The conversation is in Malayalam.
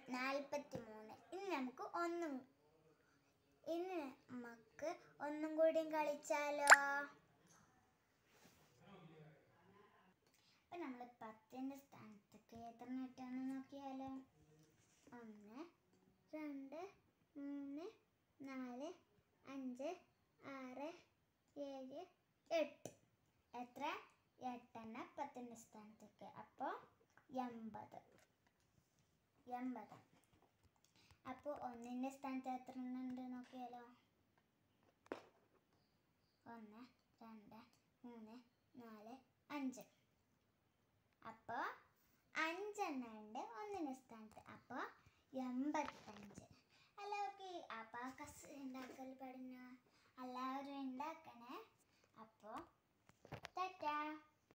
നാൽപ്പത്തി മൂന്ന് ഇനി നമുക്ക് ഒന്നും ഇനി നമുക്ക് ഒന്നും കൂടിയും കളിച്ചാലോ അപ്പൊ നമ്മൾ പത്തിന്റെ സ്ഥാനത്തേക്ക് എത്ര നെറ്റാണ് നോക്കിയാലോ ഒന്ന് രണ്ട് മൂന്ന് നാല് അഞ്ച് ആറ് ഏഴ് എട്ട് എത്ര എട്ടെണ്ണ പത്തിന്റെ സ്ഥാനത്തേക്ക് അപ്പോൾ എൺപത് എൺപത് അപ്പോൾ ഒന്നിൻ്റെ സ്ഥാനത്ത് എത്ര എണ്ണം ഉണ്ട് നോക്കിയാലോ ഒന്ന് രണ്ട് മൂന്ന് നാല് അഞ്ച് അപ്പോൾ അഞ്ചെണ്ണം ഉണ്ട് ഒന്നിൻ്റെ സ്ഥാനത്ത് അപ്പോൾ എൺപത്തഞ്ച് എല്ലാവർക്കും ഈ അബാക്കസ് ഉണ്ടാക്കൽ പഠന എല്ലാവരും ഉണ്ടാക്കണം